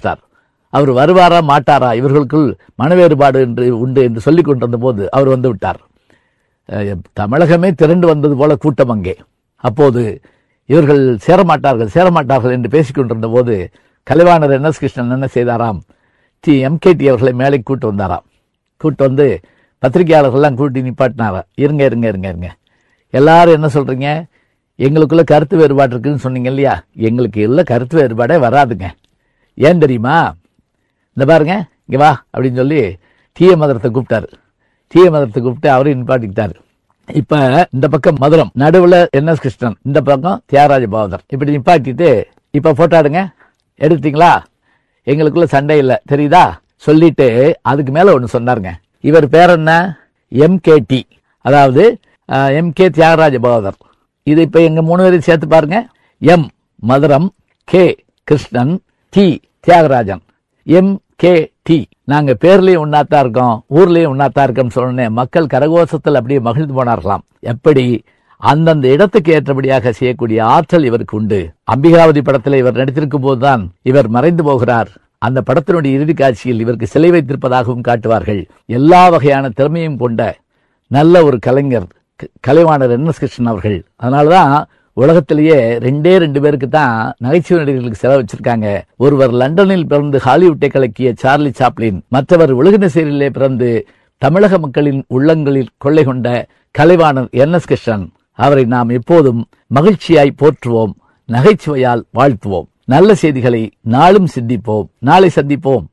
ஆரம்பித்தார் அவர் வருவாரா மாட்டாரா இவர்களுக்குள் மன வேறுபாடு என்று உண்டு என்று சொல்லிக் கொண்டிருந்த போது அவர் வந்து விட்டார் அஹ், தமிழகமே திரண்டு வந்தது போல கூட்டம் அங்கே அப்போது இவர்கள் சேரமாட்டார்கள் சேரமாட்டார்கள் என்று பேசிக் கொண்டிருந்த போது கலைவாணர் என் எஸ் கிருஷ்ணன் என்ன செய்தாராம் டி எம்கேடி அவர்களை மேலே கூட்டு வந்தாராம் கூட்டு வந்து பத்திரிகையாளர்கள்லாம் கூட்டி நிப்பாட்டினாரா இருங்க இருங்க இருங்க இருங்க எல்லாரும் என்ன சொல்றீங்க எங்களுக்குள்ள கருத்து வேறுபாடு இருக்குன்னு சொன்னீங்க இல்லையா எங்களுக்கு இல்ல கருத்து வேறுபாடே வராதுங்க ஏன் தெரியுமா இந்த பாருங்க இங்க வா அப்படின்னு சொல்லி தீய மதுரத்தை கூப்பிட்டாரு தீய மதுரத்தை கூப்பிட்டு அவரையும் நிப்பாட்டிக்கிட்டாரு இப்ப இந்த பக்கம் மதுரம் நடுவுல என் எஸ் கிருஷ்ணன் இந்த பக்கம் தியாகராஜ பாவதர் இப்படி நிப்பாட்டிட்டு இப்ப போட்டோ எடுங்க எடுத்தீங்களா எங்களுக்குள்ள சண்டை இல்லை தெரியுதா சொல்லிட்டு அதுக்கு மேல ஒன்னு சொன்னாருங்க இவர் பேர் என்ன எம்கேடி அதாவது எம் கே தியாகராஜ பாவதர் இது இப்ப எங்க மூணு பேரையும் சேர்த்து பாருங்க M Madhuram K Krishnan T Thiyagarajan M K T நாங்க பேர்லயும் ஒன்னாத்தான் இருக்கோம் ஊர்லயும் ஒன்னாத்தான் இருக்கோம் சொன்னேன் மக்கள் கரகோஷத்தில் அப்படியே மகிழ்ந்து போனார்களாம் எப்படி அந்தந்த இடத்துக்கு ஏற்றபடியாக செய்யக்கூடிய ஆற்றல் இவருக்கு உண்டு அம்பிகாவதி படத்தில் இவர் நடித்திருக்கும் போதுதான் இவர் மறைந்து போகிறார் அந்த படத்தினுடைய இறுதி காட்சியில் இவருக்கு சிலை வைத்திருப்பதாகவும் காட்டுவார்கள் எல்லா வகையான திறமையும் கொண்ட நல்ல ஒரு கலைஞர் க- கலைவாணர் என் எஸ் கிருஷ்ணன் அவர்கள் அதனாலதான் உலகத்திலேயே ரெண்டே ரெண்டு பேருக்கு தான் நகைச்சுவை நடிகர்களுக்கு செலவு வச்சிருக்காங்க ஒருவர் லண்டனில் பிறந்து ஹாலிவுட்டை கலக்கிய சார்லி சாப்ளின் மற்றவர் உலகநசேரியிலே பிறந்து தமிழக மக்களின் உள்ளங்களில் கொள்ளை கொண்ட கலைவாணர் என் எஸ் கிருஷ்ணன் அவரை நாம் எப்போதும் மகிழ்ச்சியாய் போற்றுவோம் நகைச்சுவையால் வாழ்த்துவோம் நல்ல செய்திகளை நாளும் சிந்திப்போம் நாளை சந்திப்போம்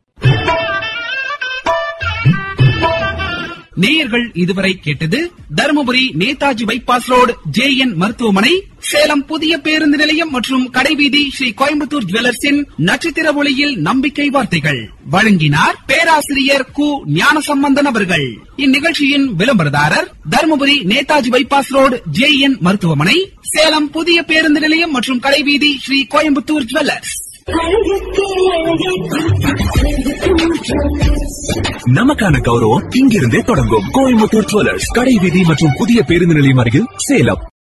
நேயர்கள் இதுவரை கேட்டது Dharmapuri Netaji bypass road J N மருத்துவமனை சேலம் புதிய பேருந்து நிலையம் மற்றும் கடைவீதி ஸ்ரீ கோயம்புத்தூர் ஜுவல்லர்ஸின் நட்சத்திர ஒளியில் நம்பிக்கை வார்த்தைகள் வழங்கினார் பேராசிரியர் கு ஞானசம்பந்தன் அவர்கள் இந்நிகழ்ச்சியின் விளம்பரதாரர் Dharmapuri Netaji bypass road J N மருத்துவமனை சேலம் புதிய பேருந்து நிலையம் மற்றும் கடைவீதி ஸ்ரீ கோயம்புத்தூர் ஜுவல்லர்ஸ் நமக்கான கௌரவம் இங்கிருந்தே தொடங்கும் கோயம்புத்தூர் ஜுவல்லர்ஸ் கடை வீதி மற்றும் புதிய பேருந்து நிலையம் அருகில் சேலம்